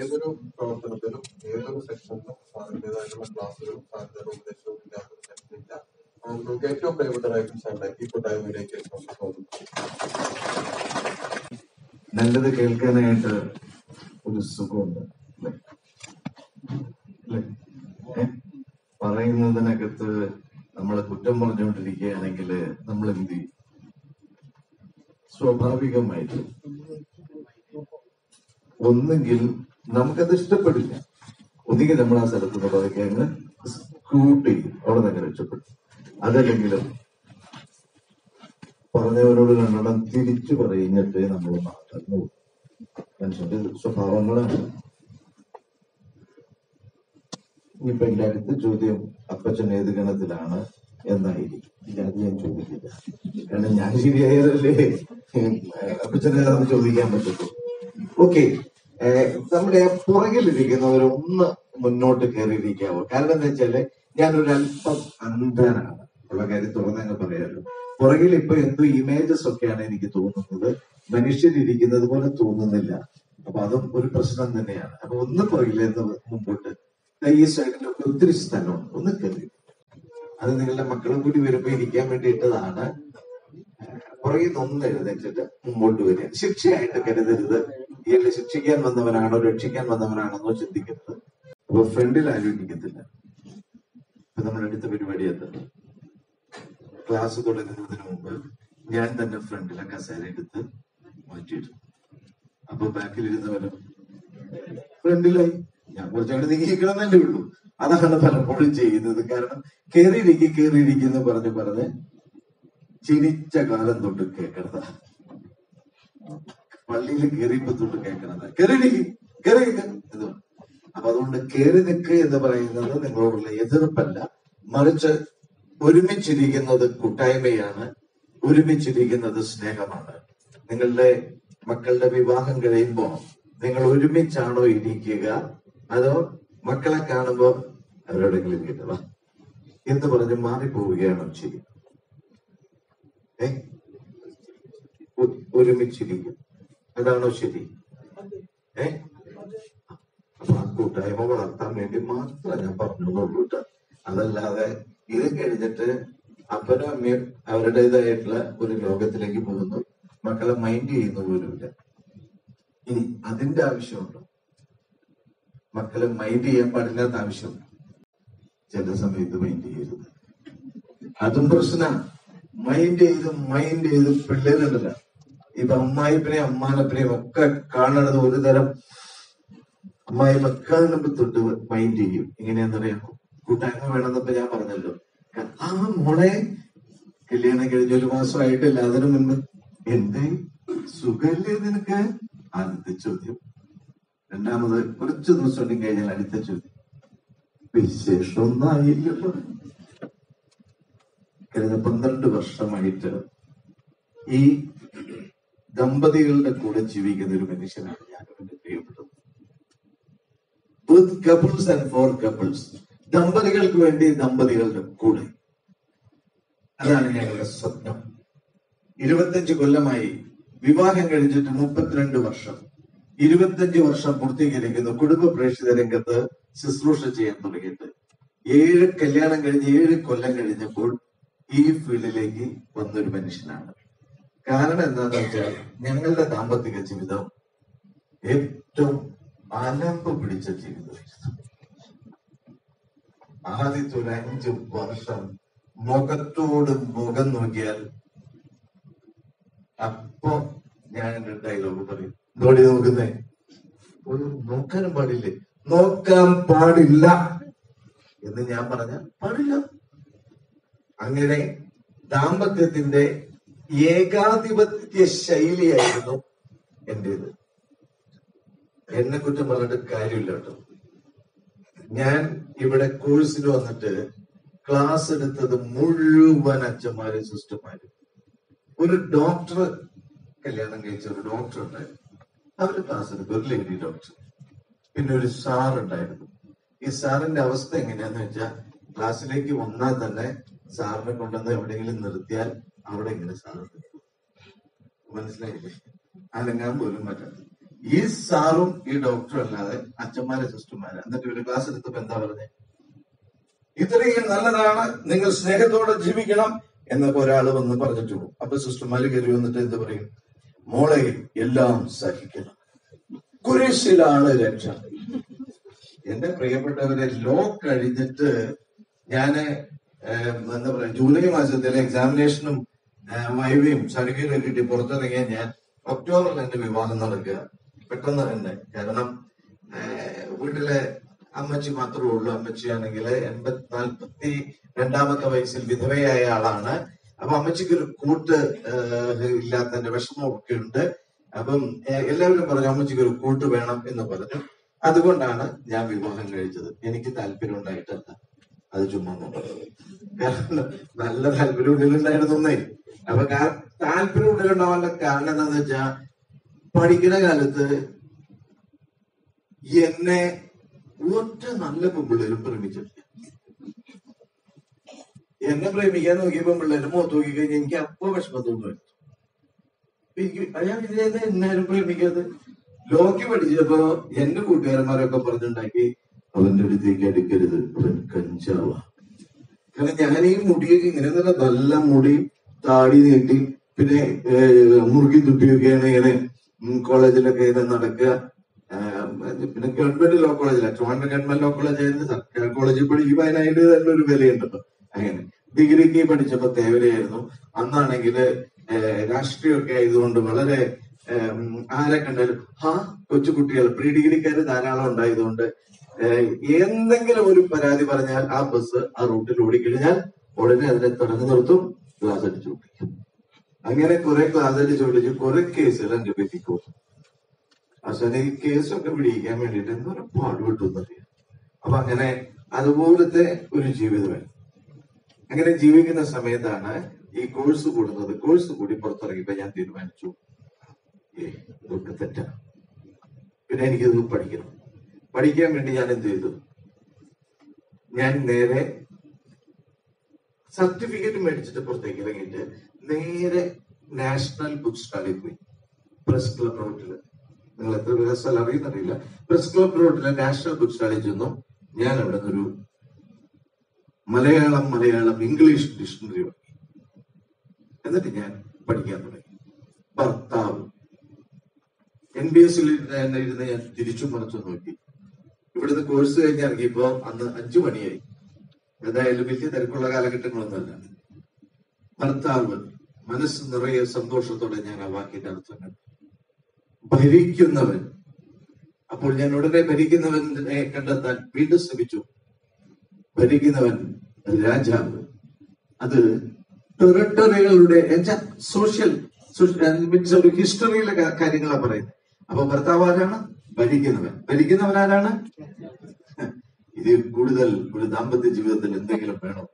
ഏതൊരു പ്രവർത്തനത്തിലും ഏതൊരു സെക്ഷനിലും സാറിൻ്റെതായിട്ടുള്ള ക്ലാസ്സുകളും സാറിന്റെ ഉപദേശവും ഇല്ലാത്തൊരു സെക്ഷൻ ഇല്ല അതുകൊണ്ട് നമുക്ക് ഏറ്റവും പ്രിയപ്പെട്ട റൈറ്റിംഗ് സാറിലേക്ക് കൂട്ടായ്മയിലേക്ക് സ്വാഗതം നല്ലത് കേൾക്കാനായിട്ട് ഒരു സുഖമുണ്ട് അല്ലേ? അല്ലേ? ഏ? പറയുന്നതിനകത്ത് നമ്മളെ കുറ്റം പറഞ്ഞുകൊണ്ടിരിക്കുകയാണെങ്കിൽ നമ്മൾ എന്ത് ചെയ്യും സ്വാഭാവികമായിട്ട് ഒന്നുകിൽ നമുക്കത് ഇഷ്ടപ്പെടില്ല ഒന്നുകിൽ നമ്മൾ ആ സ്ഥലത്ത് നിന്ന് പതുക്കെ അങ്ങ് സ്കൂട്ട് ചെയ്യും അവിടെ നിന്ന് രക്ഷപ്പെടും അതല്ലെങ്കിലും പറഞ്ഞവരോട് രണ്ടെണ്ണം തിരിച്ചു പറയുന്നിട്ട് നമ്മൾ മാറ്റുന്നു മനുഷ്യന്റെ സ്വഭാവങ്ങളാണ് ഇനിയിപ്പൊ എന്റെ അടുത്ത ചോദ്യം അപ്പച്ചൻ ഏത് ഗണത്തിലാണ് എന്നായിരിക്കും ഇല്ല, അത് ഞാൻ ചോദിക്കില്ല കാരണം ഞാൻ ശരിയായതല്ലേ അപ്പച്ചൻ ഏതാണെന്ന് ചോദിക്കാൻ പറ്റുള്ളൂ ഓക്കെ നമ്മുടെ പുറകിലിരിക്കുന്നവർ ഒന്ന് മുന്നോട്ട് കയറിയിരിക്കാവോ കാരണം എന്താ വെച്ചാല് ഞാനൊരു അല്പം അന്ധനാണ് ഉള്ള കാര്യം തുറന്നങ്ങ് പറയാമല്ലോ പുറകിൽ ഇപ്പൊ എന്തോ ഇമേജസ് ഒക്കെയാണ് എനിക്ക് തോന്നുന്നത് മനുഷ്യരിരിക്കുന്നത് പോലെ തോന്നുന്നില്ല അപ്പൊ അതും ഒരു പ്രശ്നം തന്നെയാണ് അപ്പൊ ഒന്ന് പുറകിലേന്ന് മുമ്പോട്ട് ദാ ഈ സൈഡിലൊക്കെ ഒത്തിരി സ്ഥലമുണ്ട് ഒന്ന് കയറി അത് നിങ്ങളുടെ മക്കളും കൂടി വരുമ്പോ ഇരിക്കാൻ വേണ്ടി ഇട്ടതാണ് പുറകിൽ നിന്ന് ഒന്ന് എഴുന്നേറ്റിട്ട് മുമ്പോട്ട് വരിക ശിക്ഷയായിട്ട് കരുതരുത് ഇയാളെ ശിക്ഷിക്കാൻ വന്നവനാണോ രക്ഷിക്കാൻ വന്നവനാണെന്നോ ചിന്തിക്കരുത് അപ്പൊ ഫ്രണ്ടിൽ ആരും ഇരിക്കത്തില്ല ഇപ്പൊ നമ്മുടെ അടുത്ത പരിപാടി എന്താണ് ക്ലാസ് തുടങ്ങുന്നതിന് മുമ്പ് ഞാൻ തന്നെ ഫ്രണ്ടിലെ കസേര എടുത്ത് മാറ്റിയിടും അപ്പൊ ബാക്കിലിരുന്നവരും ഫ്രണ്ടിലായി ഞാൻ കുറച്ചങ്ങോട്ട് നീങ്ങിക്കണമെന്നല്ലേ ഉള്ളൂ അതാണ് പലപ്പോഴും ചെയ്യുന്നത് കാരണം കേറിയിരിക്കും കേറിയിരിക്കുന്നു പറഞ്ഞ് പറഞ്ഞ് ചിരിച്ച കാലം തൊട്ട് കേൾക്കണതാ പള്ളിയിൽ കയറിയപ്പോ തൊട്ട് കേൾക്കണതാ കയറിയിരിക്കും കയറി നിൽക്ക് എന്ന് പറയും. അപ്പൊ അതുകൊണ്ട് കയറി നിൽക്കുക എന്ന് പറയുന്നത് നിങ്ങളോടുള്ള എതിർപ്പല്ല മറിച്ച് ഒരുമിച്ചിരിക്കുന്നത് കൂട്ടായ്മയാണ് ഒരുമിച്ചിരിക്കുന്നത് സ്നേഹമാണ് നിങ്ങളുടെ മക്കളുടെ വിവാഹം കഴിയുമ്പോ നിങ്ങൾ ഒരുമിച്ചാണോ ഇരിക്കുക അതോ മക്കളെ കാണുമ്പോ അവരോടെങ്കിലും കിട്ടുക എന്ന് പറഞ്ഞ് മാറിപ്പോവുകയാണോ ശരി ഏ ഒ- ഒരുമിച്ചിരിക്കും അതാണോ ശരി ഏ അപ്പൊ ആ കൂട്ടായ്മ വളർത്താൻ വേണ്ടി മാത്രം ഞാൻ പറഞ്ഞുള്ളൂ കേട്ടോ അതല്ലാതെ ഇത് കഴിഞ്ഞിട്ട് അപ്പനും അമ്മയും അവരുടേതായിട്ടുള്ള ഒരു ലോകത്തിലേക്ക് പോകുന്നു മക്കളെ മൈൻഡ് ചെയ്യുന്ന പോലുമില്ല ഇനി അതിന്റെ ആവശ്യമുണ്ടോ മക്കളെ മൈൻഡ് ചെയ്യാൻ പാടില്ലാത്ത ആവശ്യമുണ്ട് ചില സമയത്ത് മൈൻഡ് ചെയ്യരുത് അതും പ്രശ്നമാണ് മൈൻഡ് ചെയ്ത് മൈൻഡ് ചെയ്ത് പിള്ളേരുണ്ടല്ലോ ഇപ്പൊ അമ്മായിപ്പനെയും അമ്മാനപ്പനെയും ഒക്കെ കാണണത് ഒരു തരം അമ്മായി മക്കാനുമ്പ് തൊട്ട് മൈൻഡ് ചെയ്യും എങ്ങനെയാണെന്നറിയാം കൂട്ടായ്മ വേണമെന്നപ്പോ ഞാൻ പറഞ്ഞല്ലോ ആ മോളെ കല്യാണം കഴിഞ്ഞ ഒരു മാസമായിട്ടില്ല അതിനു മുൻപ് എന്തേ സുഖല്ലേ നിനക്ക് ആദ്യത്തെ ചോദ്യം രണ്ടാമത് കുറച്ച് ദിവസം കൂടി കഴിഞ്ഞാൽ അടുത്ത ചോദ്യം വിശേഷമൊന്നും ആയില്ലല്ലോ കഴിഞ്ഞ പന്ത്രണ്ട് വർഷമായിട്ട് ഈ ദമ്പതികളുടെ കൂടെ ജീവിക്കുന്ന ഒരു മനുഷ്യനാണ് ഞാൻ എന്റെ പ്രിയപ്പെട്ടത് with couples and for couples ദമ്പതികൾക്ക് വേണ്ടി ദമ്പതികളുടെ കൂടെ അതാണ് ഞങ്ങളുടെ സ്വപ്നം ഇരുപത്തഞ്ച് കൊല്ലമായി വിവാഹം കഴിച്ചിട്ട് മുപ്പത്തിരണ്ട് വർഷം ഇരുപത്തഞ്ച് വർഷം പൂർത്തീകരിക്കുന്നു കുടുംബ പ്രേക്ഷിത രംഗത്ത് ശുശ്രൂഷ ചെയ്യാൻ തുടങ്ങിയിട്ട് ഏഴ് കല്യാണം കഴിഞ്ഞ് ഏഴ് കൊല്ലം കഴിഞ്ഞപ്പോൾ ഈ ഫീൽഡിലേക്ക് വന്നൊരു മനുഷ്യനാണ് കാരണം എന്താണെന്ന് വെച്ചാൽ ഞങ്ങളുടെ ദാമ്പത്തിക ജീവിതം ഏറ്റവും അലമ്പ് പിടിച്ച ജീവിതമായിരുന്നു ആദ്യത്തെ ഒരു അഞ്ച് വർഷം മുഖത്തോട് മുഖം നോക്കിയാൽ അപ്പൊ ഞാൻ എന്റെ ഡയലോഗ് പറയും നോടി നോക്കുന്നേ ഒരു നോക്കാനും പാടില്ലേ നോക്കാൻ പാടില്ല എന്ന് ഞാൻ പറഞ്ഞ പാടില്ല അങ്ങനെ ദാമ്പത്യത്തിന്റെ ഏകാധിപത്യ ശൈലിയായിരുന്നു എന്റേത് എന്നെ കുറ്റം പറഞ്ഞിട്ട് കാര്യമില്ല കേട്ടോ ഞാൻ ഇവിടെ കോഴ്സിന് വന്നിട്ട് ക്ലാസ് എടുത്തത് മുഴുവൻ അച്ഛന്മാരും സിസ്റ്റർമാരും ഒരു ഡോക്ടർ കല്യാണം കഴിച്ച ഒരു ഡോക്ടർ ഉണ്ടായിരുന്നു അവര് ക്ലാസ് എടുക്കും ഒരു ലേഡി ഡോക്ടർ പിന്നെ ഒരു സാർ ഉണ്ടായിരുന്നു ഈ സാറിന്റെ അവസ്ഥ എങ്ങനെയാന്ന് വെച്ചാൽ ക്ലാസ്സിലേക്ക് വന്നാൽ തന്നെ സാറിനെ കൊണ്ടുവന്ന് എവിടെയെങ്കിലും നിർത്തിയാൽ അവിടെ ഇങ്ങനെ സാർ നിൽക്കും. മനസ്സിലായില്ലേ അനങ്ങാൻ പോലും പറ്റാത്ത ഈ സാറും ഈ ഡോക്ടറും അല്ലാതെ അച്ഛന്മാരെ സിസ്റ്റർമാരെ എന്നിട്ട് ഇവര് ക്ലാസ് എടുത്തപ്പോ എന്താ പറഞ്ഞേ ഇത്രയും നല്ലതാണ് നിങ്ങൾ സ്നേഹത്തോടെ ജീവിക്കണം എന്നൊക്കെ ഒരാൾ വന്ന് പറഞ്ഞിട്ട് പോകും അപ്പൊ സിസ്റ്റർമാര് കയറി വന്നിട്ട് എന്ത് പറയും മോളെ എല്ലാം സഹിക്കണം കുരിശിലാണ് രക്ഷ എന്റെ പ്രിയപ്പെട്ടവരെ ലോ കഴിഞ്ഞിട്ട് ഞാന് ഏഹ്, എന്താ പറയാ ജൂലൈ മാസത്തിലെ എക്സാമിനേഷനും വൈവയും സർട്ടിഫിക്കറ്റും കിട്ടി പുറത്തിറങ്ങിയ ഞാൻ ഒക്ടോബറിൽ എന്റെ വിവാഹം നടക്കുക പെട്ടെന്ന് തന്നെ കാരണം ഏഹ്, വീട്ടിലെ അമ്മച്ചി മാത്രമേ ഉള്ളൂ അമ്മച്ചിയാണെങ്കിൽ എൺപത്തി നാൽപ്പത്തി രണ്ടാമത്തെ വയസ്സിൽ വിധവയായ ആളാണ് അപ്പൊ അമ്മച്ചിക്ക് ഒരു കൂട്ട് ഏഹ്, ഇല്ലാത്തതിന്റെ വിഷമമൊക്കെ ഉണ്ട് അപ്പം ഏഹ്, എല്ലാവരും പറഞ്ഞു അമ്മച്ചിക്ക് ഒരു കൂട്ട് വേണം എന്ന് പറഞ്ഞു അതുകൊണ്ടാണ് ഞാൻ വിവാഹം കഴിച്ചത് എനിക്ക് താല്പര്യം ഉണ്ടായിട്ടല്ല അത് ചുമ്മാ നോക്കുന്നത് കാരണം നല്ല താല്പര്യം ഉള്ളിലുണ്ടായിരുന്നേ അപ്പൊ കാ- താല്പര്യം ഉള്ളിലുണ്ടാവാനുള്ള കാരണം എന്താന്ന് വെച്ചാ പഠിക്കുന്ന കാലത്ത് എന്നെ ഒറ്റ നല്ല പെൺപിള്ളേരും പ്രേമിച്ചിട്ടില്ല എന്നെ പ്രേമിക്കാൻ നോക്കിയ പെൺപിള്ളേരും മുഖത്ത് നോക്കി കഴിഞ്ഞാൽ എനിക്ക് അപ്പൊ വിഷമം തോന്നുമായിരുന്നു എനിക്ക് അയാൾ ഇതിനെ എന്നാരും പ്രേമിക്കാതെ ലോക്കി പഠിച്ചപ്പോ എന്റെ കൂട്ടുകാരന്മാരൊക്കെ പറഞ്ഞുണ്ടാക്കി അവന്റെ അടുത്തേക്ക് അടുക്കരുത് അവൻ കഞ്ചാവാ കാരണം ഞാൻ ഈ മുടിയൊക്കെ ഇങ്ങനെ തന്നെ നല്ല മുടി താടി നീട്ടി പിന്നെ ഏഹ്, മുറുകി തുപ്പിയൊക്കെയാണ് ഇങ്ങനെ ഉം, കോളേജിലൊക്കെ ഇങ്ങനെ നടക്കുക ആഹ്, പിന്നെ ഗവൺമെന്റ് ലോ കോളേജിലാണ് ട്രിവാൻഡ്രം ഗവൺമെന്റ് ലോ കോളേജ് ആയിരുന്നു സർക്കാർ കോളേജിൽ പഠിക്കുമ്പോൾ അതിന് അതിന്റെ തന്നെ ഒരു വിലയുണ്ടല്ലോ അങ്ങനെ ഡിഗ്രിക്ക് പഠിച്ചപ്പോ തേവരയായിരുന്നു അന്നാണെങ്കിൽ രാഷ്ട്രീയമൊക്കെ ആയതുകൊണ്ട് വളരെ ഏഹ്, ആരെ കണ്ടാലും ഹാ കൊച്ചുകുട്ടികൾ പ്രീ ഡിഗ്രിക്കാര് ധാരാളം ഉണ്ടായതുകൊണ്ട് ഏഹ്, എന്തെങ്കിലും ഒരു പരാതി പറഞ്ഞാൽ ആ ബസ് ആ റൂട്ടിൽ ഓടിക്കഴിഞ്ഞാൽ ഉടനെ അതിനെ തടഞ്ഞു നിർത്തും ക്ലാസ് അടിച്ചു ഓടിക്കും അങ്ങനെ കുറെ ക്ലാസ് അടിച്ചു ഓടിച്ച് കുറെ കേസുകൾ എന്റെ പറ്റിക്കോ അവസാനം ഈ കേസൊക്കെ പിടിക്കാൻ വേണ്ടിയിട്ട് എന്തോരം പാടുപെട്ടു എന്നറിയാം അപ്പൊ അങ്ങനെ അതുപോലത്തെ ഒരു ജീവിതമായി അങ്ങനെ ജീവിക്കുന്ന സമയത്താണ് ഈ കോഴ്സ് കൂടുന്നത് കോഴ്സ് കൂടി പുറത്തിറങ്ങിയപ്പോ ഞാൻ തീരുമാനിച്ചു ഏ ഇതൊക്കെ തെറ്റാണ് പിന്നെ എനിക്കിത് പഠിക്കണം പഠിക്കാൻ വേണ്ടി ഞാൻ എന്ത് ചെയ്തു ഞാൻ നേരെ സർട്ടിഫിക്കറ്റ് മേടിച്ചിട്ട് പുറത്തേക്ക് ഇറങ്ങിയിട്ട് നേരെ നാഷണൽ ബുക്ക് സ്റ്റാളിൽ പോയി പ്രസ് ക്ലബ് റോഡില് നിങ്ങൾ എത്ര പേരെ സ്ഥലം അറിയുന്നറിയില്ല പ്രസ് ക്ലബ് റോഡിലെ നാഷണൽ ബുക്ക് സ്റ്റാളിൽ ചെന്നു ഞാൻ അവിടെ നിന്നൊരു മലയാളം മലയാളം ഇംഗ്ലീഷ് ഡിക്ഷണറി വാങ്ങി എന്നിട്ട് ഞാൻ പഠിക്കാൻ തുടങ്ങി ഭർത്താവ് എൻ ബി എസിൽ ഇരുന്ന് ഞാൻ തിരിച്ചു മറിച്ചു നോക്കി ഇവിടുന്ന് കോഴ്സ് കഴിഞ്ഞ് ഇറങ്ങിയപ്പോ അന്ന് അഞ്ചു മണിയായി ഏതായാലും വലിയ തിരക്കുള്ള കാലഘട്ടങ്ങളൊന്നുമല്ല ഭർത്താവ് മനസ്സ് നിറയെ സന്തോഷത്തോടെ ഞാൻ ആ വാക്കിന്റെ അർത്ഥം കണ്ടു ഭരിക്കുന്നവൻ അപ്പോൾ ഞാൻ ഉടനെ ഭരിക്കുന്നവനെ കണ്ടെത്താൻ വീണ്ടും ശ്രമിച്ചു ഭരിക്കുന്നവൻ രാജാവ് അത് ടെറിട്ടറികളുടെ സോഷ്യൽ മീൻസ് ഒരു ഹിസ്റ്ററിയിലെ കാര്യങ്ങളാണ് പറയുന്നത് അപ്പൊ ഭർത്താവ് ആരാണ് ഭരിക്കുന്നവൻ ഭരിക്കുന്നവൻ ആരാണ് ഇതിൽ കൂടുതൽ ഒരു ദാമ്പത്യ ജീവിതത്തിൽ എന്തെങ്കിലും വേണം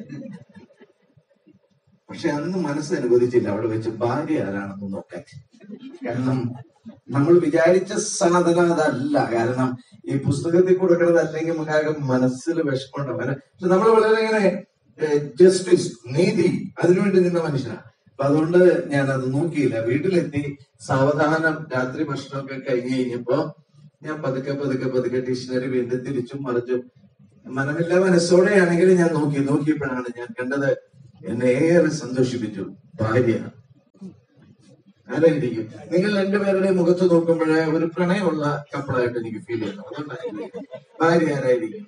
പക്ഷെ അന്ന് മനസ്സ് അനുവദിച്ചില്ല അവിടെ വെച്ച് ഭാര്യ ആരാണെന്ന് നോക്കാൻ കാരണം നമ്മൾ വിചാരിച്ച സാധനം അതല്ല കാരണം ഈ പുസ്തകത്തിൽ കൊടുക്കുന്നത് അല്ലെങ്കിൽ നമുക്ക് മനസ്സിൽ വിഷമമുണ്ടാവും പക്ഷെ നമ്മൾ വളരെ ഇങ്ങനെ ജസ്റ്റിസ് നീതി അതിനുവേണ്ടി നിന്ന മനുഷ്യനാണ് അപ്പൊ അതുകൊണ്ട് ഞാൻ അത് നോക്കിയില്ല വീട്ടിലെത്തി സാവധാനം രാത്രി ഭക്ഷണമൊക്കെ കഴിഞ്ഞ് കഴിഞ്ഞപ്പോ ഞാൻ പതുക്കെ പതുക്കെ പതുക്കെ ഡിക്ഷണറി വീണ്ടും തിരിച്ചും മറിച്ചും മനമില്ല മനസ്സോടെയാണെങ്കിൽ ഞാൻ നോക്കി നോക്കിയപ്പോഴാണ് ഞാൻ കണ്ടത് എന്നെ ഏറെ സന്തോഷിപ്പിച്ചു ഭാര്യ ആരായിരിക്കും നിങ്ങൾ രണ്ടുപേരുടെ മുഖത്ത് നോക്കുമ്പോഴേ ഒരു പ്രണയമുള്ള കപ്പിളായിട്ട് എനിക്ക് ഫീൽ ചെയ്യുന്നു അതുകൊണ്ടായിരിക്കും ഭാര്യ ആരായിരിക്കും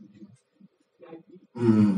ഉം.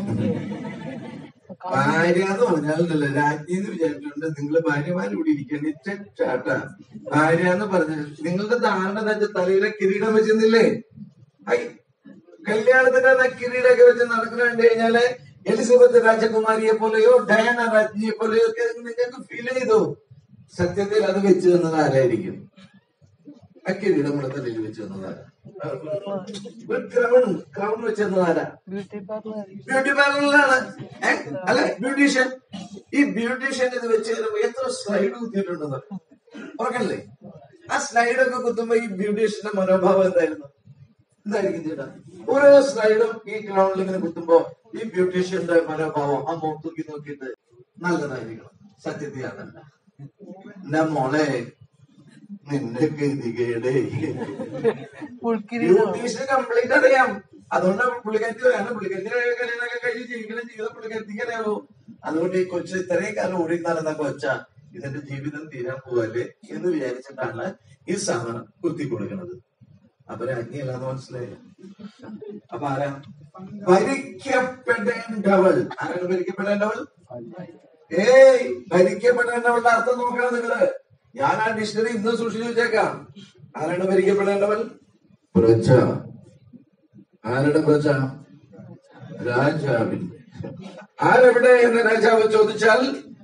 ഭാര്യ എന്ന് പറഞ്ഞാലല്ല രാജ്ഞി എന്ന് വിചാരിച്ചുകൊണ്ട് നിങ്ങൾ ഭാര്യമാര് ഇവിടെ ഇരിക്കേണ്ടി ചേട്ടാ ഭാര്യ എന്ന് പറഞ്ഞ നിങ്ങളുടെ ധാരണ എന്താ വെച്ചാൽ തലയിലെ കിരീടം വെച്ചിരുന്നില്ലേ ഐ കല്യാണത്തിന്റെ അന്ന് കിരീടമൊക്കെ വെച്ച് നടക്കുന്ന കണ്ടു കഴിഞ്ഞാല് എലിസബത്ത് രാജകുമാരിയെ പോലെയോ ഡയാന രാജ്ഞിയെ പോലെയോ ഒക്കെ നിങ്ങൾക്ക് ഫീൽ ചെയ്തു സത്യത്തിൽ അത് വെച്ച് തന്നത് ആരായിരിക്കും ആ കിരീടം നമ്മുടെ തലയിൽ വെച്ച് തന്നത് ആരാ ഒരു ക്രൗൺ ക്രൗൺ വെച്ച് തന്നത് ആരാ ബ്യൂട്ടി പാർലർ ബ്യൂട്ടി പാർലറിലാണ് ഏ? അല്ലെ ബ്യൂട്ടീഷ്യൻ ഈ ബ്യൂട്ടീഷ്യൻ ഇത് വെച്ച് തരുമ്പോ എത്ര സ്ലൈഡ് കുത്തിയിട്ടുണ്ടെന്ന് ഓർക്കല്ലേ ആ സ്ലൈഡൊക്കെ കുത്തുമ്പോ ഈ ബ്യൂട്ടീഷ്യന്റെ മനോഭാവം എന്തായിരുന്നു എന്തായിരിക്കും ചേട്ടാ ഓരോ സ്ലൈഡും ഈ ക്രൗണിൽ ഇങ്ങനെ കുത്തുമ്പോ ഈ ബ്യൂട്ടീഷ്യന്റെ മനോഭാവം ആ മുഖത്തേക്ക് നോക്കിയിട്ട് നല്ലതായിരിക്കണം സത്യത്തെയാണല്ല എന്റെ മോളെ നിന്റെ ഗതികേടെ പുൾക്കിരി ബ്യൂട്ടീഷ്യന് കംപ്ലീറ്റ് അറിയാം അതുകൊണ്ടാണ് പുള്ളിക്കാരത്തി വേണം പുള്ളിക്കാരത്തി കല്യാണമൊക്കെ കഴിഞ്ഞ് ജീവിക്കണം ജീവിതം പുള്ളിക്കാരത്തിക്ക് അറിയാവോ അതുകൊണ്ട് ഈ കൊച്ചു ഇത്രയും കാലം ഓടി നടന്ന കൊച്ച ഇതിന്റെ ജീവിതം തീരാൻ പോവല്ലേ എന്ന് വിചാരിച്ചിട്ടാണ് ഈ സാധനം കുത്തി കൊടുക്കുന്നത് അപ്പൊ രാജ്ഞിയല്ലാന്ന് മനസ്സിലായില്ല അപ്പൊ ആരാ ഭരിക്കപ്പെടേണ്ടവൾ ആരാണ് ഭരിക്കപ്പെടേണ്ടവൾ ഏയ് ഭരിക്കപ്പെടേണ്ടവളുടെ അർത്ഥം നോക്കണം നിങ്ങള് ഞാൻ ആ ഡിക്ഷണറി ഇന്ന് സൂക്ഷിച്ചു വെച്ചേക്കാം ആരാണ് ഭരിക്കപ്പെടേണ്ടവൾ പ്രജ ആരുടെ പ്രജ രാജാവിൻ ആരെവിടെ എന്ന് രാജാവ് ചോദിച്ചാൽ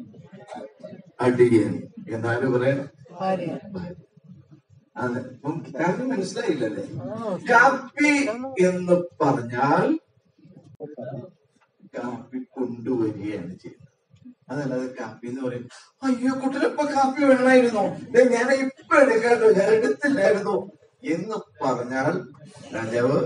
അടിയൻ എന്നാലും പറയാൻ ഭാര്യ അതെ ഉം, കാര്യം മനസ്സിലായില്ലല്ലേ കാപ്പി എന്ന് പറഞ്ഞാൽ കാപ്പി കൊണ്ടുവരികയാണ് ചെയ്യുന്നത് അതല്ലാതെ കാപ്പി എന്ന് പറയും അയ്യോ കുട്ടനപ്പ കാപ്പി വേണമായിരുന്നോ ദേ ഞാൻ ഇപ്പൊ എടുക്കാട്ടോ ഞാൻ എടുത്തില്ലായിരുന്നു എന്ന് പറഞ്ഞാൽ രാജാവ്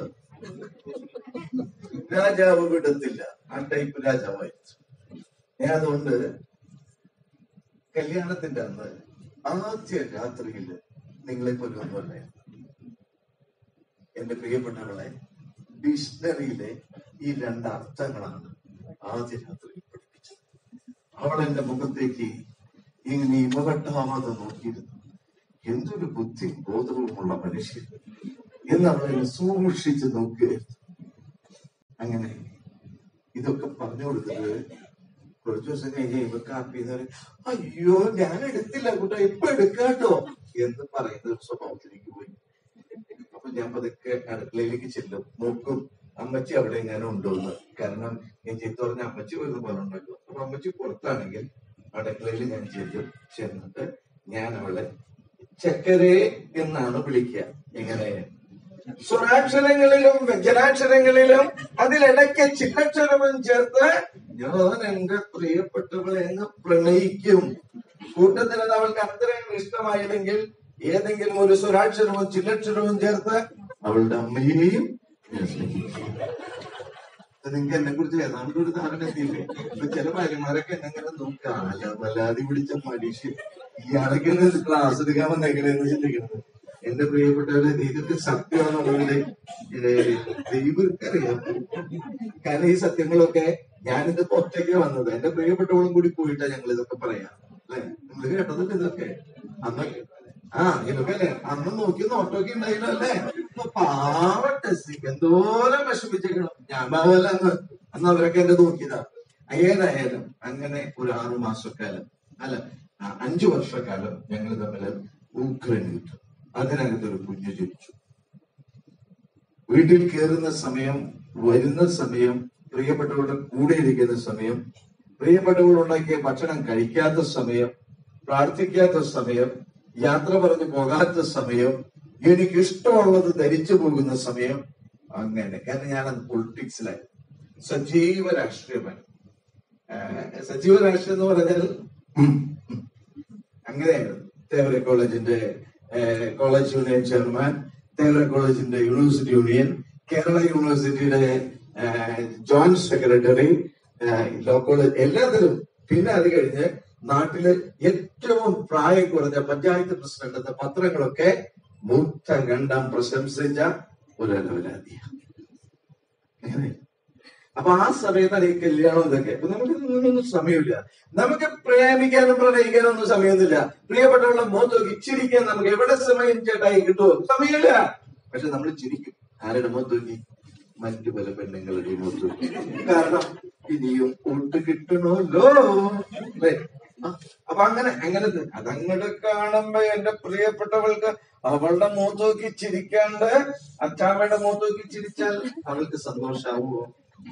രാജാവ് വിടത്തില്ല ആ ടൈപ്പ് രാജാവായിരുന്നു ഞാൻ അതുകൊണ്ട് കല്യാണത്തിന്റെ അന്ന് ആദ്യ രാത്രിയിൽ നിങ്ങളെ പോലെ ഒന്നുമല്ല എന്റെ പ്രിയപ്പെട്ടവളെ ഡിക്ഷണറിയിലെ ഈ രണ്ട് അർത്ഥങ്ങളാണ് ആദ്യ രാത്രിയിൽ പഠിപ്പിച്ചത് അവൾ എന്റെ മുഖത്തേക്ക് ഇങ്ങനെ ഇമകട്ടാവാതെ നോക്കിയിരുന്നു എന്തൊരു ബുദ്ധി ബോധവുമുള്ള മനുഷ്യൻ എന്ന് അവളെ സൂക്ഷിച്ച് നോക്കുകയായിരുന്നു അങ്ങനെ ഇതൊക്കെ പറഞ്ഞു കൊടുത്തത് കുറച്ചു ദിവസം കഴിഞ്ഞ് ഇവ കാപ്പി എന്ന് പറയും അയ്യോ ഞാൻ എടുത്തില്ല കൂട്ടോ ഇപ്പൊ എടുക്കാട്ടോ എന്ന് പറയുന്ന ഒരു സ്വഭാവത്തിലേക്ക് പോയി അപ്പൊ ഞാൻ പതുക്കെ അടുക്കളയിലേക്ക് ചെല്ലും നോക്കും അമ്മച്ചി അവിടെ എങ്ങനെ ഉണ്ടോന്ന് കാരണം ഞാൻ ചീത്ത പറഞ്ഞ അമ്മച്ചി വരുന്ന പോലെ ഉണ്ടല്ലോ അപ്പൊ അമ്മച്ചി പുറത്താണെങ്കിൽ അടുക്കളയിൽ ഞാൻ ചെല്ലും ചെന്നിട്ട് ഞാൻ അവളെ ചക്കരേ എന്നാണ് വിളിക്കുക എങ്ങനെ സ്വരാക്ഷരങ്ങളിലും വ്യഞ്ജനാക്ഷരങ്ങളിലും അതിലിടയ്ക്ക് ചില്ലക്ഷരവും ചേർത്ത് ഞാൻ എന്റെ പ്രിയപ്പെട്ടവളെ അങ്ങ് പ്രണയിക്കും കൂട്ടത്തിൽ അത് അവൾക്ക് അത്രയും ഇഷ്ടമായില്ലെങ്കിൽ ഏതെങ്കിലും ഒരു സ്വരാക്ഷരവും ചില്ലക്ഷരവും ചേർത്ത് അവളുടെ അമ്മയെയും ഞാൻ സ്നേഹിക്കും. ഇത് നിങ്ങൾക്ക് എന്നെ കുറിച്ച് ഏതാണ്ട് ഒരു ധാരണ എത്തിയില്ലേ ഇപ്പൊ ചില ഭാര്യമാരൊക്കെ എന്നെ ഇങ്ങനെ നോക്കുക അല്ല വല്ലാതെ പിടിച്ച മനുഷ്യൻ ഇയാളൊക്കെ ക്ലാസ് എടുക്കാൻ വന്നേക്കണെന്ന് ചിന്തിക്കുന്നത് എന്റെ പ്രിയപ്പെട്ടവരെ ഇതൊക്കെ സത്യമാണെന്നുള്ളത് ദൈവർക്കറിയാം കാരണം ഈ സത്യങ്ങളൊക്കെ ഞാനിത് ഒറ്റയ്ക്ക് വന്നത് എന്റെ പ്രിയപ്പെട്ടവളും കൂടി പോയിട്ടാ ഞങ്ങൾ ഇതൊക്കെ പറയാം അല്ലെ നിങ്ങൾ കേട്ടതല്ലേ ഇതൊക്കെ അന്ന് ആ ഇതൊക്കെ അല്ലേ അന്ന് നോക്കി നോട്ടൊക്കെ ഉണ്ടായില്ലോ അല്ലേ ഇപ്പൊ പാവ ടെസ്റ്റിക്ക് എന്തോരം വിഷമിച്ചേക്കണം ഞാൻ പാവല്ല അന്ന് അന്ന് അവരൊക്കെ എന്റെ നോക്കിയതാ ഏതായാലും അങ്ങനെ ഒരു ആറു മാസക്കാലം അല്ല ആ, അഞ്ചു വർഷക്കാലം ഞങ്ങൾ തമ്മിൽ ഉഗ്രൻ കിട്ടും അതിനകത്ത് ഒരു കുഞ്ഞു ജനിച്ചു വീട്ടിൽ കയറുന്ന സമയം വരുന്ന സമയം പ്രിയപ്പെട്ടവരുടെ കൂടെ ഇരിക്കുന്ന സമയം പ്രിയപ്പെട്ടവൾ ഉണ്ടാക്കിയ ഭക്ഷണം കഴിക്കാത്ത സമയം പ്രാർത്ഥിക്കാത്ത സമയം യാത്ര പറഞ്ഞു പോകാത്ത സമയം എനിക്ക് ഇഷ്ടമുള്ളത് ധരിച്ചു പോകുന്ന സമയം അങ്ങനെ കാരണം ഞാനത് പൊളിറ്റിക്സിലായി സജീവ രാഷ്ട്രീയമായി ആഹ് സജീവ രാഷ്ട്രീയം എന്ന് പറഞ്ഞാൽ ഉം, ഉം. അങ്ങനെയായിരുന്നു തേവര കോളേജിന്റെ ആഹ് കോളേജ് യൂണിയൻ ചെയർമാൻ തേവര കോളേജിന്റെ യൂണിവേഴ്സിറ്റി യൂണിയൻ കേരള യൂണിവേഴ്സിറ്റിയുടെ ആഹ് ജോയിന്റ് സെക്രട്ടറി ആഹ് ലോ കോളേജ് എല്ലാത്തിലും പിന്നെ അത് കഴിഞ്ഞ് നാട്ടില് ഏറ്റവും പ്രായം കുറഞ്ഞ പഞ്ചായത്ത് പ്രസിഡന്റ് എന്ന പത്രങ്ങളൊക്കെ മൂത്ത കണ്ടം പ്രശംസിച്ച ഒരു അലവലാതിയാണ് അങ്ങനെ അപ്പൊ ആ സമയത്താണ് ഈ കല്യാണം ഇതൊക്കെ അപ്പൊ നമുക്ക് ഇതിനൊന്നും സമയമില്ല നമുക്ക് പ്രേമിക്കാനും പ്രണയിക്കാനും ഒന്നും സമയമൊന്നുമില്ല പ്രിയപ്പെട്ടവരുടെ മുഖത്ത് നോക്കി ചിരിക്കാൻ നമുക്ക് എവിടെ സമയം ചേട്ടായി കിട്ടുമോ സമയമില്ല പക്ഷെ നമ്മൾ ചിരിക്കും ആരുടെ മുഖത്ത് നോക്കി മറ്റു പല പെണ്ണുങ്ങളുടെ മുഖത്ത് നോക്കി കാരണം ഇനിയും ഒട്ട് കിട്ടണമല്ലോ അല്ലേ ആ, അപ്പൊ അങ്ങനെ അങ്ങനെ അതങ്ങോട്ട് കാണുമ്പോ എന്റെ പ്രിയപ്പെട്ടവൾക്ക് അവളുടെ മുഖത്ത് നോക്കി ചിരിക്കാണ്ട് അച്ചാമ്മയുടെ മുഖത്ത് നോക്കി ചിരിച്ചാൽ അവൾക്ക് സന്തോഷാവുമോ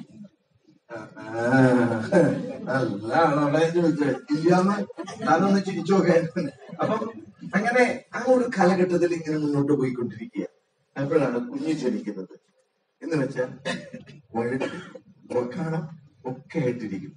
അല്ലാണ് അവിടെ ചോദിച്ചത് ഇല്ലാന്ന് ഞാനൊന്ന് ചിരിച്ചു നോക്കാൻ അപ്പം അങ്ങനെ ആ ഒരു കാലഘട്ടത്തിൽ ഇങ്ങനെ മുന്നോട്ട് പോയിക്കൊണ്ടിരിക്കുക അപ്പോഴാണ് കുഞ്ഞു ജനിക്കുന്നത് എന്ന് വെച്ചാൽ വഴുക്ക് വക്കാണം ഒക്കെ ആയിട്ടിരിക്കും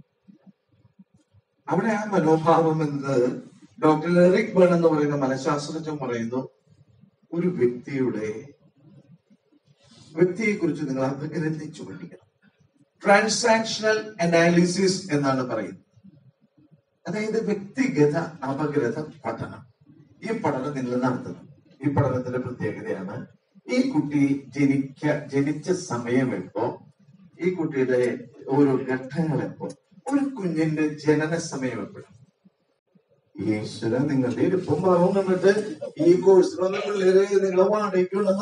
അവിടെ ആ മനോഭാവം എന്നത് ഡോക്ടർ എറിക് ബേൺ എന്ന് പറയുന്ന മനഃശാസ്ത്രജ്ഞൻ പറയുന്നു ഒരു വ്യക്തിയുടെ വ്യക്തിയെ കുറിച്ച് നിങ്ങൾ അപഗ്രഥിച്ചു പഠിക്കണം ട്രാൻസാക്ഷണൽ അനാലിസിസ് എന്നാണ് പറയുന്നത് അതായത് വ്യക്തിഗത അപഗ്രഥ പഠനം ഈ പഠനം നിങ്ങൾ നടത്തുന്നത് ഈ പഠനത്തിന്റെ പ്രത്യേകതയാണ് ഈ കുട്ടി ജനിക്ക ജനിച്ച സമയം എപ്പോ ഈ കുട്ടിയുടെ ഓരോ ഘട്ടങ്ങൾ എപ്പോ ഒരു കുഞ്ഞിന്റെ ജനന സമയം എപ്പോഴും ഈശ്വര നിങ്ങളുടെ ഇരിപ്പും ഭാവം കണ്ടിട്ട് ഈ കോഴ്സിലൊന്നും പിള്ളേര് നിങ്ങളെ വാടകയ്ക്കുള്ള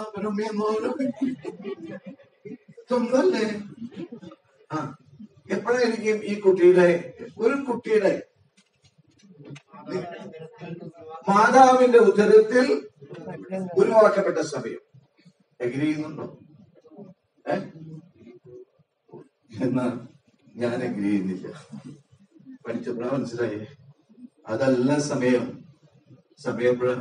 സ്വന്തല്ലേ ആ എപ്പോഴായിരിക്കും ഈ കുട്ടിയുടെ ഒരു കുട്ടിയുടെ മാതാവിന്റെ ഉദരത്തിൽ ഉരുവാക്കപ്പെട്ട സമയം എഗ്രി ചെയ്യുന്നുണ്ടോ ഏ എന്നാ ഞാൻ എഗ്രി ചെയ്യുന്നില്ല പഠിച്ചപ്പോഴാ മനസ്സിലായി അതല്ല സമയം സമയം എപ്പോഴാ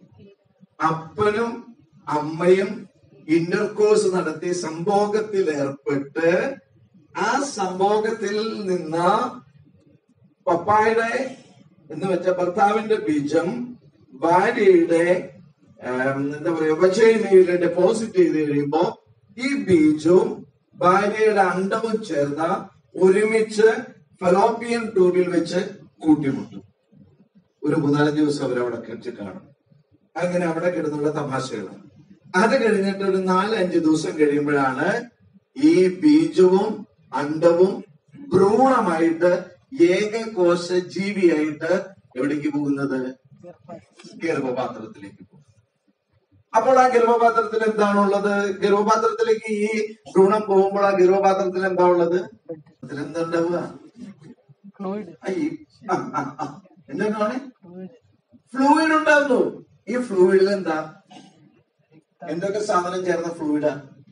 അപ്പനും അമ്മയും ഇന്റർകോഴ്സ് നടത്തി സംഭോഗത്തിൽ ഏർപ്പെട്ട് ആ സംഭോഗത്തിൽ നിന്ന് പപ്പായുടെ എന്ന് വെച്ച ഭർത്താവിന്റെ ബീജം ഭാര്യയുടെ ആം, എന്താ പറയാ വജൈനയിൽ ഡെപ്പോസിറ്റ് ചെയ്ത് കഴിയുമ്പോ ഈ ബീജവും ഭാര്യയുടെ അണ്ടവും ചേർന്ന ഒരുമിച്ച് ഫെലോപ്പിയൻ ട്യൂബിൽ വെച്ച് കൂട്ടിമുട്ടും ഒരു മൂന്നാലഞ്ച് ദിവസം അവരവിടെ വെച്ച് കാണും അങ്ങനെ അവിടെ കിടന്നുള്ള തമാശകളാണ് അത് കഴിഞ്ഞിട്ട് ഒരു നാലഞ്ച് ദിവസം കഴിയുമ്പോഴാണ് ഈ ബീജവും അണ്ടവും ഭ്രൂണമായിട്ട് ഏകകോശ ജീവിയായിട്ട് എവിടേക്ക് പോകുന്നത് ഗർഭപാത്രത്തിലേക്ക് പോകും അപ്പോൾ ആ ഗർഭപാത്രത്തിൽ എന്താണുള്ളത് ഗർഭപാത്രത്തിലേക്ക് ഈ ഭ്രൂണം പോകുമ്പോൾ ആ ഗർഭപാത്രത്തിൽ എന്താ ഉള്ളത് അതിൽ എന്താ ഉണ്ടാവുക ഫ്ലൂയിഡ് ആ, ഈ ആ, ആ, ആ. എന്താണ് ഫ്ലൂയിഡ് ഉണ്ടാവുന്നു ഈ ഫ്ലൂയിഡിൽ എന്താ എന്തൊക്കെ സാധനം ചേർന്ന ഫ്ലൂയിഡാ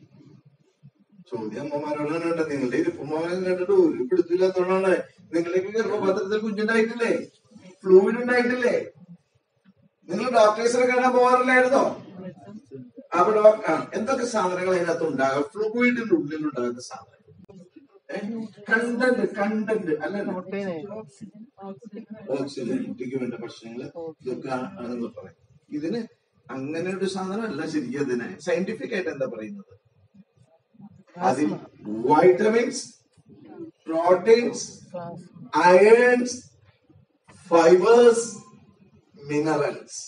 ചോദ്യം അമ്മമാരോടാണ് കേട്ടോ നിങ്ങളുടെ ഇരിപ്പുമാരെ കേട്ടിട്ട് ഒരു പിടുത്തില്ല എന്നുള്ളതാണ് നിങ്ങളേക്ക് ഗർഭപാത്രത്തിൽ കുഞ്ഞുണ്ടായിട്ടില്ലേ ഫ്ലൂയിഡ് ഉണ്ടായിട്ടില്ലേ നിങ്ങൾ ഡോക്ടേഴ്സിനെ കാണാൻ പോകാറില്ലായിരുന്നോ അവിടെ ആ, എന്തൊക്കെ സാധനങ്ങൾ അതിനകത്ത് ഉണ്ടാകും ഫ്ലൂയിഡിന്റെ ഉള്ളിൽ ഉണ്ടാകുന്ന സാധനങ്ങൾ കണ്ടന്റ് കണ്ടന്റ് അല്ല പ്രോട്ടീന് ഓക്സിജൻ കുട്ടിക്ക് വേണ്ട ഭക്ഷണങ്ങൾ ഇതൊക്കെ ആണെന്ന് പറയും ഇതിന് അങ്ങനെ ഒരു സാധനമല്ല ശരിക്കും അതിന് സയന്റിഫിക് ആയിട്ട് എന്താ പറയുന്നത് അതിൽ vitamins proteins irons fibres minerals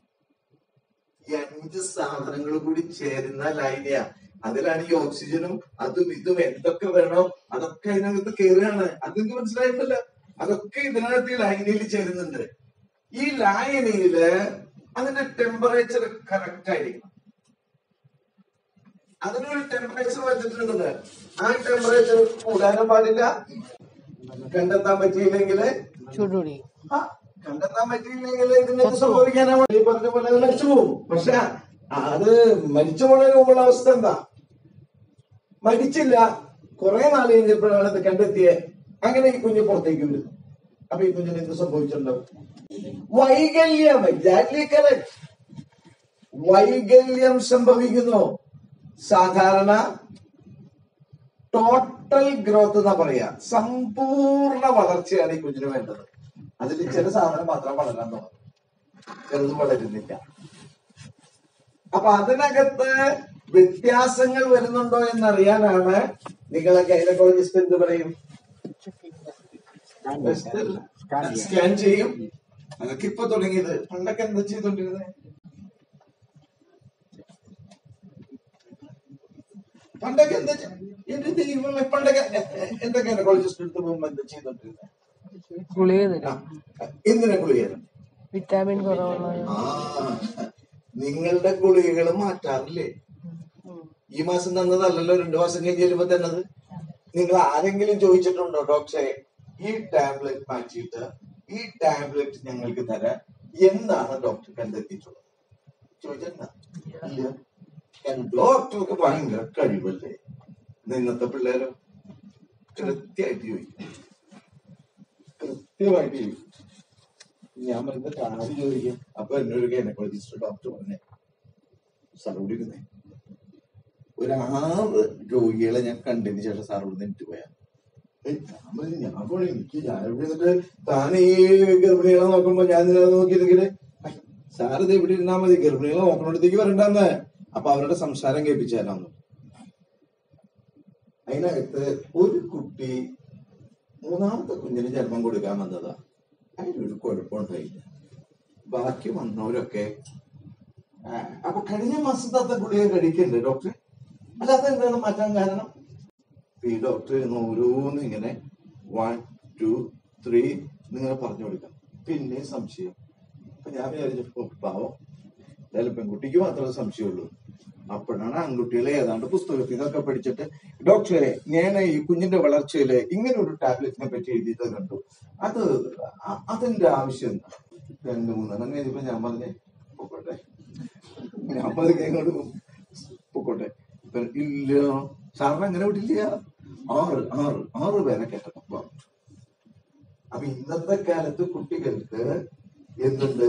ഈ അഞ്ച് സാധനങ്ങൾ കൂടി ചേരുന്ന ലൈനിയ അതിലാണ് ഈ ഓക്സിജനും അതും ഇതും എന്തൊക്കെ വേണോ അതൊക്കെ അതിനകത്ത് കയറുകയാണ് അത് നിങ്ങൾക്ക് മനസ്സിലായിട്ടല്ലോ അതൊക്കെ ഇതിനകത്ത് ഈ ലൈനിയിൽ ചേരുന്നുണ്ട് ഈ ലായനിയില് അതിന്റെ ടെമ്പറേച്ചർ കറക്റ്റ് ആയിരിക്കണം അതിനൊരു ടെമ്പറേച്ചർ വെച്ചിട്ടുണ്ട് ആ ടെമ്പറേച്ചർ കൂടാനും പാടില്ല കണ്ടെത്താൻ പറ്റിയില്ലെങ്കിൽ ചൂടുകൂടി ആ, കണ്ടെത്താൻ പറ്റിയില്ലെങ്കിൽ ഇതിന് എന്ത് സംഭവിക്കാനാണ് ഈ പറഞ്ഞ പോലെ അത് മരിച്ചു പോകും പക്ഷെ അത് മരിച്ചു പോണതിന് മുമ്പുള്ള അവസ്ഥ എന്താ മരിച്ചില്ല കുറെ നാൾ കഴിഞ്ഞപ്പോഴാണ് ഇത് കണ്ടെത്തിയത് അങ്ങനെ ഈ കുഞ്ഞ് പുറത്തേക്ക് വരുന്നു അപ്പൊ ഈ കുഞ്ഞിന് എന്ത് സംഭവിച്ചിട്ടുണ്ടാവും വൈകല്യം എക്സാക്ട്ലി കറക്റ്റ് വൈകല്യം സംഭവിക്കുന്നു സാധാരണ ടോട്ടൽ ഗ്രോത്ത് എന്നാ പറയാ സമ്പൂർണ്ണ വളർച്ചയാണ് ഈ കുഞ്ഞിന് വേണ്ടത് അതിൽ ചില സാധനം മാത്രം വളരാൻ തുടങ്ങും ചെറുത് വളരുന്നില്ല അപ്പൊ അതിനകത്ത് വ്യത്യാസങ്ങൾ വരുന്നുണ്ടോ എന്നറിയാനാണ് നിങ്ങളെ ഗൈനക്കോളജിസ്റ്റ് എന്ത് പറയും സ്കാൻ ചെയ്യും അതൊക്കെ ഇപ്പൊ തുടങ്ങിയത് പണ്ടൊക്കെ എന്താ ചെയ്തോണ്ടിരുന്നത് പണ്ടൊക്കെ എന്താ ചെ- എന്റെ ദൈവമേ പണ്ടൊക്കെ എന്താ ഗൈനക്കോളജിസ്റ്റ് എടുത്ത് പോകുമ്പോ എന്താ ചെയ്തോണ്ടിരുന്നത് ഗുളിക ആ, തരും എന്തിനാ ഗുളിക വിറ്റാമിൻ കുറവുള്ള ആ നിങ്ങളുടെ ഗുളികകൾ മാറ്റാറില്ലേ ഈ മാസം തന്നതല്ലല്ലോ രണ്ടു മാസം കഴിഞ്ഞ് ചെല്ലുമ്പോ തന്നത് നിങ്ങൾ ആരെങ്കിലും ചോദിച്ചിട്ടുണ്ടോ ഡോക്ടറെ ഈ ടാബ്ലറ്റ് മാറ്റിയിട്ട് ഈ ടാബ്ലറ്റ് ഞങ്ങൾക്ക് തരാൻ എന്താണ് ഡോക്ടർ കണ്ടെത്തിയിട്ടുള്ളത് ചോദിച്ചിട്ടുണ്ടോ ഇല്ല കാരണം ഡോക്ടർക്ക് ഭയങ്കര കഴിവല്ലേ ഇന്നത്തെ പിള്ളേരോ കൃത്യമായിട്ട് ചോദിക്കും കൃത്യമായിട്ട് ചോദിക്കും ഞാൻ പറയുന്ന കാര്യം ചോദിക്കും അപ്പൊ എന്നൊരു ഗൈനക്കോളജിസ്റ്റ് ഡോക്ടർ പറഞ്ഞേ സാറോട് ഇരുന്നേ ഒരു ആറ് രോഗികളെ ഞാൻ കണ്ടതിന് ശേഷം സാർ ഇവിടെ നിന്നിട്ട് പോയാ ഏയ് ഞാൻ പറഞ്ഞു, ഞാൻ പോണേ എനിക്ക് ഞാൻ ഇവിടെ നിന്നിട്ട് താൻ ഈ ഗർഭിണികളെ നോക്കുമ്പോ ഞാൻ ഇതിനകത്ത് നോക്കിയിരുന്നെങ്കില് സാർ ഇത് ഇവിടെ ഇരുന്നാ മതി ഗർഭിണികളെ നോക്കണോടത്തേക്ക് വരണ്ടെന്ന് അപ്പൊ അവരുടെ സംസാരം കേൾപ്പിച്ചാലാന്ന് അതിനകത്ത് ഒരു കുട്ടി മൂന്നാമത്തെ കുഞ്ഞിന് ജന്മം കൊടുക്കാൻ വന്നതാ അതിനൊരു കുഴപ്പമുണ്ടായില്ല ബാക്കി വന്നവരൊക്കെ ആ, അപ്പൊ കഴിഞ്ഞ മാസത്തെ ഗുളിക കഴിക്കണ്ടേ ഡോക്ടർ അല്ലാതെ എന്താണ് മാറ്റാൻ കാരണം ഈ ഡോക്ടർ ഇരുന്ന് ഓരോന്നും ഇങ്ങനെ വൺ ടു ത്രീ എന്നിങ്ങനെ പറഞ്ഞു കൊടുക്കാം പിന്നെ സംശയം അപ്പൊ ഞാൻ വിചാരിച്ചു പാവം എന്തായാലും പെൺകുട്ടിക്ക് മാത്രമേ സംശയമുള്ളൂ അപ്പോഴാണ് ആൺകുട്ടികളെ ഏതാണ്ട് പുസ്തകത്തിൽ നിന്നൊക്കെ പഠിച്ചിട്ട് ഡോക്ടറെ ഞാൻ ഈ കുഞ്ഞിന്റെ വളർച്ചയില് ഇങ്ങനെ ഒരു ടാബ്ലറ്റിനെ പറ്റി എഴുതിയിട്ട് കണ്ടു അത് അ- അതിന്റെ ആവശ്യം എന്താ രണ്ട് മൂന്നെണ്ണം കഴിഞ്ഞപ്പോ ഞാൻ പറഞ്ഞേ പൊക്കോട്ടെ ഞാൻ പതുക്കെ അങ്ങോട്ട് പൊക്കോട്ടെ ഇപ്പൊ ഇല്ല സാറിന് അങ്ങനെ വിട്ടില്ല ആറ് ആറ് ആറ് പേരെ കേട്ടപ്പോ അപ്പൊ ഇന്നത്തെ കാലത്ത് കുട്ടികൾക്ക് എന്തുണ്ട്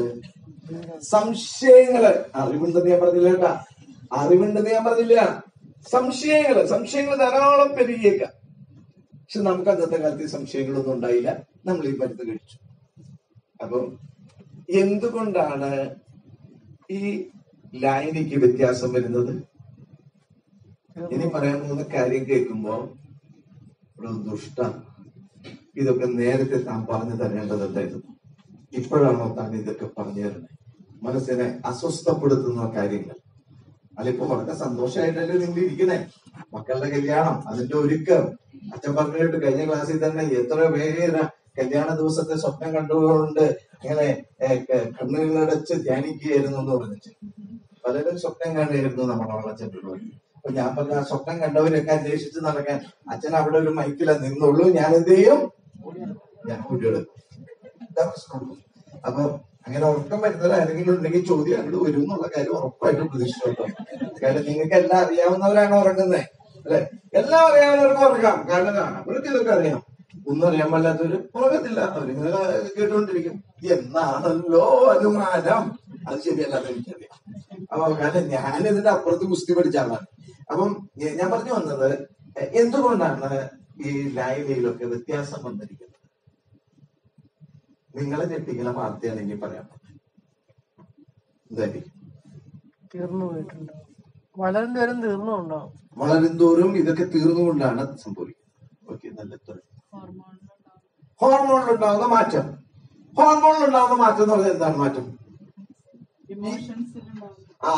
സംശയങ്ങള് അറിവുണ്ടെന്ന് ഞാൻ പറഞ്ഞില്ല കേട്ടാ അറിവുണ്ടെന്ന് ഞാൻ പറഞ്ഞില്ല സംശയങ്ങള് സംശയങ്ങൾ ധാരാളം പെരുകിയേക്കാം പക്ഷെ നമുക്ക് അന്നത്തെ കാലത്ത് ഈ സംശയങ്ങളൊന്നും ഉണ്ടായില്ല നമ്മൾ ഈ മരുന്ന് കഴിച്ചു അപ്പം എന്തുകൊണ്ടാണ് ഈ ലൈനിക്ക് വ്യത്യാസം വരുന്നത് ഇനി പറയാൻ പോകുന്ന കാര്യം കേൾക്കുമ്പോ ഇവിടെ ദുഷ്ട ഇതൊക്കെ നേരത്തെ താൻ പറഞ്ഞു തരേണ്ടതുണ്ടായിരുന്നു ഇപ്പോഴാണോ താൻ ഇതൊക്കെ പറഞ്ഞു തരണേ മനസ്സിനെ അസ്വസ്ഥപ്പെടുത്തുന്ന കാര്യങ്ങൾ അതിപ്പോ വളരെ സന്തോഷമായിട്ടല്ലേ നിങ്ങൾ ഇരിക്കണേ മക്കളുടെ കല്യാണം അതിന്റെ ഒരുക്കം അച്ഛൻ പറഞ്ഞു കേട്ട് കഴിഞ്ഞ ക്ലാസ്സിൽ തന്നെ എത്ര പേര് കല്യാണ ദിവസത്തെ സ്വപ്നം കണ്ടുകൊണ്ട് ഇങ്ങനെ ഏ, ക- കണ്ണുകളടച്ച് ധ്യാനിക്കുകയായിരുന്നു എന്ന് പറഞ്ഞിട്ട് പലരും സ്വപ്നം കാണുകയായിരുന്നു നമ്മുടെ വളച്ചൻ്റെ അപ്പൊ ഞാൻ പറഞ്ഞ ആ സ്വപ്നം കണ്ടവരൊക്കെ അന്വേഷിച്ച് നടക്കാൻ അച്ഛൻ അവിടെ ഒരു മൈക്കില നിന്നുള്ളൂ ഞാൻ എന്ത് ചെയ്യും ഞാൻ കുട്ടിയെടുക്കും ഇതാ പ്രശ്നമുള്ളൂ അപ്പൊ അങ്ങനെ ഉറക്കം വരുന്നത് ആരെങ്കിലും ഉണ്ടെങ്കിൽ ചോദ്യം അങ്ങോട്ട് വരും എന്നുള്ള കാര്യം ഉറപ്പായിട്ടും പ്രതീക്ഷിച്ചോട്ടോ കാരണം നിങ്ങൾക്ക് എല്ലാം അറിയാവുന്നവരാണ് ഉറങ്ങുന്നത് അല്ലെ എല്ലാം അറിയാവുന്നവർക്ക് ഉറങ്ങാം കാരണം അവർക്ക് ഇതൊക്കെ അറിയാം ഒന്നും അറിയാൻ പാടില്ലാത്തവര് ഉറങ്ങത്തില്ല അവരിങ്ങനെ കേട്ടുകൊണ്ടിരിക്കും എന്നാണല്ലോ അനുമാനം അത് ശരിയല്ലാന്ന് എനിക്കറിയാം അപ്പൊ കാരണം ഞാൻ ഇതിന്റെ അപ്പുറത്ത് കുസ്തി പഠിച്ച ആളാണ് അപ്പം ഞ- ഞാൻ പറഞ്ഞു വന്നത് എ- എന്തുകൊണ്ടാണ് ഈ ലൈനയിലൊക്കെ വ്യത്യാസം വന്നിരിക്കുന്നത് നിങ്ങളെ ഞെട്ടിക്കുന്ന വാർത്തയാണ് ഇനി പറയാൻ പോകുന്നത്. എന്തായിരിക്കും തീർന്നു പോയിട്ടുണ്ടോ വളരും തോറും തീർന്നുണ്ടാവും വളരും തോറും ഇതൊക്കെ തീർന്നുകൊണ്ടാണ് സംഭവിക്കുന്നത് ഓക്കെ നല്ല ഉത്തരം. ഹോർമോണിലുണ്ടാവുന്ന മാറ്റം ഹോർമോണിലുണ്ടാവുന്ന മാറ്റം എന്ന് പറഞ്ഞാൽ എന്താണ് മാറ്റം ആ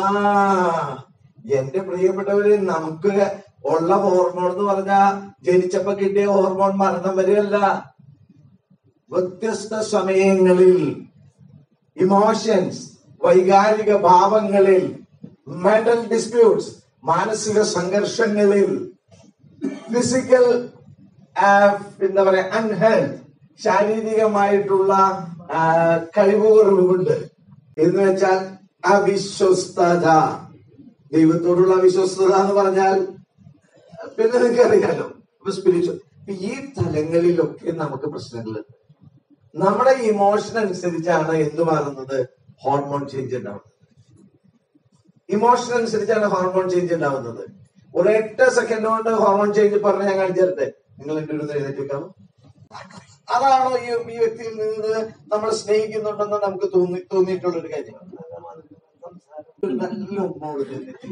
എന്റെ പ്രിയപ്പെട്ടവര് നമുക്ക് ഉള്ള ഹോർമോൺ എന്ന് പറഞ്ഞാ ജനിച്ചപ്പോ കിട്ടിയ ഹോർമോൺ മരണം വരെയല്ല വ്യത്യസ്ത സമയങ്ങളിൽ ഇമോഷൻസ് വൈകാരിക ഭാവങ്ങളിൽ മെന്റൽ ഡിസ്പ്യൂട്ട്സ് മാനസിക സംഘർഷങ്ങളിൽ ഫിസിക്കൽ എന്താ പറയാ അൺഹെൽത്ത് ശാരീരികമായിട്ടുള്ള ആ, കഴിവുകളുമുണ്ട് എന്ന് വെച്ചാൽ അവിശ്വസ്തത ദൈവത്തോടുള്ള അവിശ്വസ്തത എന്ന് പറഞ്ഞാൽ പിന്നെ നിങ്ങൾക്ക് അറിയാലോ സ്പിരിച്വൽ ഈ തലങ്ങളിലൊക്കെ നമുക്ക് പ്രശ്നങ്ങളുണ്ട് നമ്മുടെ ഇമോഷൻ അനുസരിച്ചാണ് എന്ത് മാറുന്നത് ഹോർമോൺ ചേഞ്ച് ഉണ്ടാവുന്നത് ഇമോഷൻ അനുസരിച്ചാണ് ഹോർമോൺ ചേഞ്ച് ഉണ്ടാവുന്നത് ഒരൊറ്റ സെക്കൻഡ് കൊണ്ട് ഹോർമോൺ ചേഞ്ച് പറഞ്ഞ് ഞാൻ കാണിച്ചു തരട്ടെ നിങ്ങൾ എന്റെ ഒരു എഴുന്നേറ്റേക്കാമോ അതാണോ ഈ ഈ വ്യക്തിയിൽ നിന്ന് നമ്മൾ സ്നേഹിക്കുന്നുണ്ടെന്ന് നമുക്ക് തോന്നി തോന്നിയിട്ടുള്ള ഒരു കാര്യം ഒരു നല്ല ഉമ്മോട്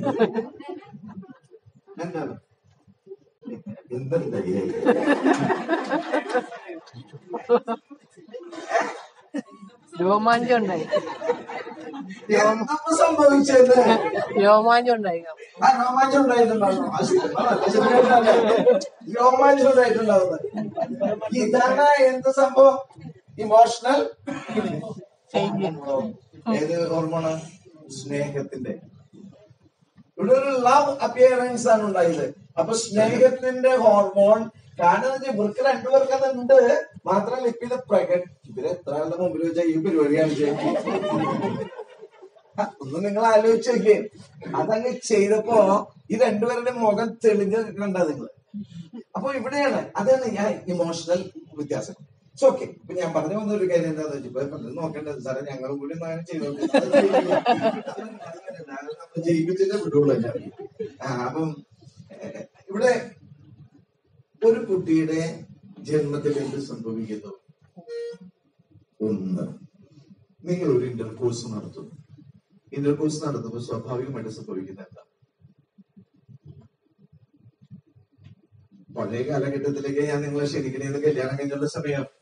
എന്താണ് എന്തുണ്ടായി രോമാഞ്ചം ഉണ്ടായി എന്താണ് സംഭവിച്ചത് രോമാഞ്ചം ഉണ്ടായി ആ രോമാഞ്ചം ഉണ്ടായിട്ടുണ്ടാവുന്നു ആ സിനിമ നല്ല സിനിമയായിട്ടല്ലേ? രോമാഞ്ചം ഉണ്ടായിട്ടുണ്ടാവുന്നത് ഇതാണ് എന്ത് സംഭവം ഇമോഷണൽ ഏത് ഹോർമോണ് സ്നേഹത്തിന്റെ ഇവിടെ ഒരു ലവ് അപ്പിയറൻസ് ആണ് ഉണ്ടായത് അപ്പൊ സ്നേഹത്തിന്റെ ഹോർമോൺ കാരണം വെച്ചാൽ ഇവർക്ക് രണ്ടുപേർക്ക് അതുണ്ട് മാത്രമല്ല ഇപ്പൊ ഇത് പ്രകട ഇവര് എത്ര ആളുടെ മുമ്പിൽ വെച്ചാൽ ഈ പരിപാടിയാണ് ചെയ്യുന്നത് ആ, ഒന്ന് നിങ്ങൾ ആലോചിച്ച് നോക്കിയേ അതങ്ങ് ചെയ്തപ്പോ ഈ രണ്ടുപേരുടെ മുഖം തെളിഞ്ഞ് കണ്ട നിങ്ങൾ അപ്പൊ ഇവിടെയാണ് അതാണ് ഞാൻ ഇമോഷണൽ വ്യത്യാസം ഓക്കെ ഇപ്പൊ ഞാൻ പറഞ്ഞു വന്ന ഒരു കാര്യം എന്താന്ന് വെച്ചപ്പോ പലരും നോക്കേണ്ടത് സാറേ ഞങ്ങളും കൂടി ഒന്ന് അങ്ങനെ ചെയ്തോട്ടെ നമ്മൾ ജയിപ്പിച്ചിട്ടേ വിടുള്ളൂ എല്ലാവരും ആ അപ്പം ഏഹ്, ഇവിടെ ഒരു കുട്ടിയുടെ ജന്മത്തിൽ എന്ത് സംഭവിക്കുന്നു ഒന്ന് നിങ്ങൾ ഒരു ഇന്റർകോഴ്സ് നടത്തുന്നു ഇന്റർകോഴ്സ് നടത്തുമ്പോൾ സ്വാഭാവികമായിട്ട് സംഭവിക്കുന്നത് എന്താ പഴയ കാലഘട്ടത്തിലേക്ക് ഞാൻ നിങ്ങളെ ക്ഷണിക്കണേന്ന് കല്യാണം കഴിഞ്ഞുള്ള സമയം